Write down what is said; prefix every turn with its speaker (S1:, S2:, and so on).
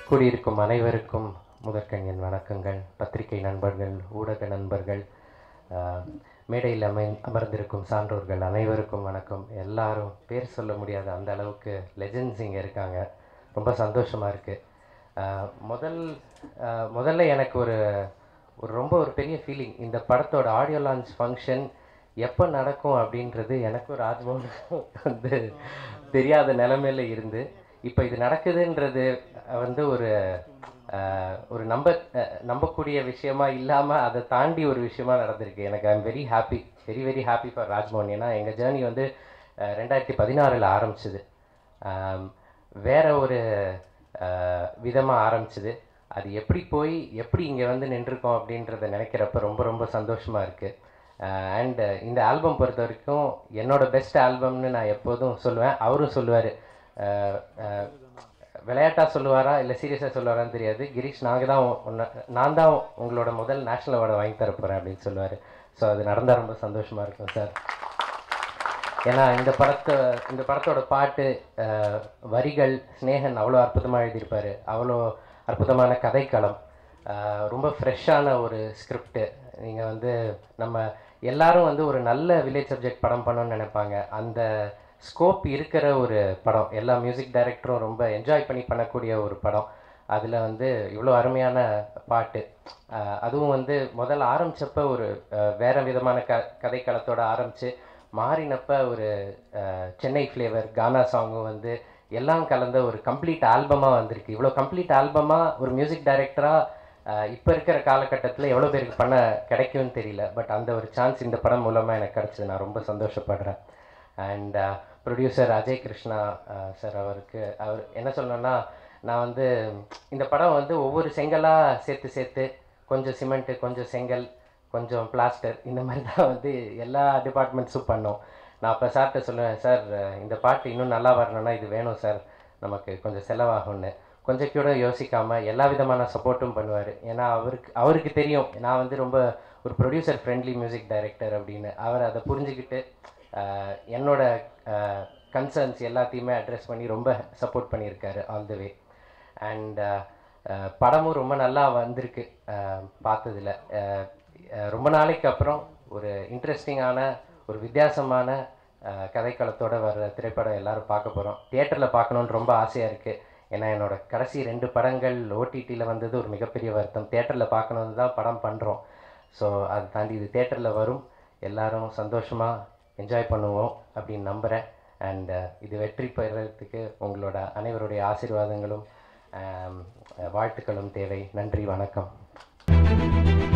S1: கூடியிருக்கும் அனைவருக்கும் முதற்கண் என் வணக்கங்கள் பத்திரிகை நண்பர்கள் ஊடக நண்பர்கள் ஆஹ், மேடையில் அமை அமர்ந்திருக்கும் சான்றோர்கள் அனைவருக்கும் வணக்கம் எல்லாரும் பேர் சொல்ல முடியாத அந்த அளவுக்கு லெஜெண்ட்ஸ் இங்கே இருக்காங்க ரொம்ப சந்தோஷமாக இருக்குது முதல் ஆஹ், முதல்ல எனக்கு ஒரு ஒரு ரொம்ப ஒரு பெரிய ஃபீலிங் இந்த படத்தோட ஆடியோ லான்ச் ஃபங்க்ஷன் எப்போ நடக்கும் அப்படின்றது எனக்கும் ராஜ்மோகனுக்கும் வந்து தெரியாத நிலமையில இருந்து இப்போ இது நடக்குதுன்றது வந்து ஒரு ஆஹ், ஒரு நம்ப அஹ், நம்பக்கூடிய விஷயமா இல்லாமல் அதை தாண்டி ஒரு விஷயமா நடந்திருக்கு எனக்கு I am very happy very very happy for Rajmohan ஏன்னா எங்கள் ஜேர்னி வந்து அஹ், ரெண்டாயிரத்தி பதினாறில் ஆரம்பிச்சது ஆம், வேற ஒரு விதமாக ஆரம்பிச்சது அது எப்படி போய் எப்படி இங்கே வந்து நின்றுருக்கோம் அப்படின்றத நினைக்கிறப்ப ரொம்ப ரொம்ப சந்தோஷமாக இருக்குது அண்ட் இந்த ஆல்பம் பொறுத்த வரைக்கும் என்னோட பெஸ்ட் ஆல்பம்னு நான் எப்போதும் சொல்லுவேன் அவரும் சொல்லுவார் விளையாட்டாக சொல்லுவாரா இல்லை சீரியஸாக சொல்லுவாரான்னு தெரியாது கிரீஷ் நாங்கள் தான் உன்னை நான் தான் உங்களோட முதல் நேஷ்னல் அவார்டை வாங்கி தர போகிறேன் அப்படின்னு சொல்லுவார் ஸோ அது நடந்தால் ரொம்ப சந்தோஷமாக இருக்கும் சார் ஏன்னா இந்த படத்தை இந்த படத்தோட பாட்டு அஹ், வரிகள் ஸ்னேகன் அவ்வளோ அற்புதமாக எழுதியிருப்பார் அவ்வளோ அற்புதமான கதைக்களம் அஹ், ரொம்ப ஃப்ரெஷ்ஷான ஒரு ஸ்கிரிப்டு நீங்கள் வந்து நம்ம எல்லாரும் வந்து ஒரு நல்ல வில்லேஜ் சப்ஜெக்ட் படம் பண்ணணும்னு நினைப்பாங்க அந்த ஸ்கோப் இருக்கிற ஒரு படம் எல்லா மியூசிக் டைரக்டரும் ரொம்ப என்ஜாய் பண்ணி பண்ணக்கூடிய ஒரு படம் அதில் வந்து இவ்வளோ அருமையான பாட்டு அஹ், அதுவும் வந்து முதல்ல ஆரம்பிச்சப்ப ஒரு அஹ், வேற விதமான க கதைக்களத்தோட ஆரம்பித்து மாறினப்ப ஒரு அஹ், சென்னை ஃப்ளேவர் கானா சாங்கும் வந்து எல்லாம் கலந்த ஒரு கம்ப்ளீட் ஆல்பமாக வந்திருக்கு இவ்வளோ கம்ப்ளீட் ஆல்பமாக ஒரு மியூசிக் டைரக்டராக இப்போ இருக்கிற காலகட்டத்தில் எவ்வளோ பேருக்கு பண்ண கிடைக்கும்னு தெரியல பட் அந்த ஒரு சான்ஸ் இந்த படம் மூலமாக எனக்கு கிடச்சிது நான் ரொம்ப சந்தோஷப்படுறேன் and producer Ajay Krishna sir அவருக்கு அவர் என்ன சொல்லணும்னா நான் வந்து இந்த படம் வந்து ஒவ்வொரு செங்கலாக சேர்த்து சேர்த்து கொஞ்சம் சிமெண்ட்டு கொஞ்சம் செங்கல் கொஞ்சம் பிளாஸ்டர் இந்த மாதிரி தான் வந்து எல்லா டிபார்ட்மெண்ட்ஸும் பண்ணோம் நான் அப்போ சார்கிட்ட சொல்லுவேன் சார் இந்த பாட்டு இன்னும் நல்லா வரணும்னா இது வேணும் சார் நமக்கு கொஞ்சம் செலவாகும்னு கொஞ்சம் கூட யோசிக்காமல் எல்லா விதமான சப்போர்ட்டும் பண்ணுவார் ஏன்னா அவருக்கு அவருக்கு தெரியும் நான் வந்து ரொம்ப ஒரு ப்ரொடியூசர் ஃப்ரெண்ட்லி மியூசிக் டைரக்டர் அப்படின்னு அவர் அதை புரிஞ்சுக்கிட்டு ஆஹ், என்னோட கன்சர்ன்ஸ் எல்லாத்தையுமே அட்ரஸ் பண்ணி ரொம்ப சப்போர்ட் பண்ணியிருக்காரு ஆல் த வே அண்ட் படமும் ரொம்ப நல்லா வந்திருக்கு அஹ், பார்த்ததுல அஹ், அஹ், ரொம்ப நாளைக்கு அப்புறம் ஒரு இன்ட்ரெஸ்டிங்கான ஒரு வித்தியாசமான அஹ், கதைக்களத்தோட வர்ற திரைப்படம் எல்லாரும் பார்க்க போகிறோம் தியேட்டரில் பார்க்கணுன்னு ரொம்ப ஆசையாக இருக்குது ஏன்னா என்னோட கடைசி ரெண்டு படங்கள் ஓடிடியில் வந்தது ஒரு மிகப்பெரிய வருத்தம் தியேட்டரில் பார்க்கணுன்னு தான் படம் பண்ணுறோம் ஸோ அதை தாண்டி இது தியேட்டரில் வரும் எல்லாரும் சந்தோஷமாக என்ஜாய் பண்ணுவோம் அப்படின்னு நம்புகிறேன் அண்ட் இது வெற்றி பெறறதுக்கு உங்களோட அனைவருடைய ஆசீர்வாதங்களும் ஆம், வாழ்த்துக்களும் தேவை நன்றி வணக்கம்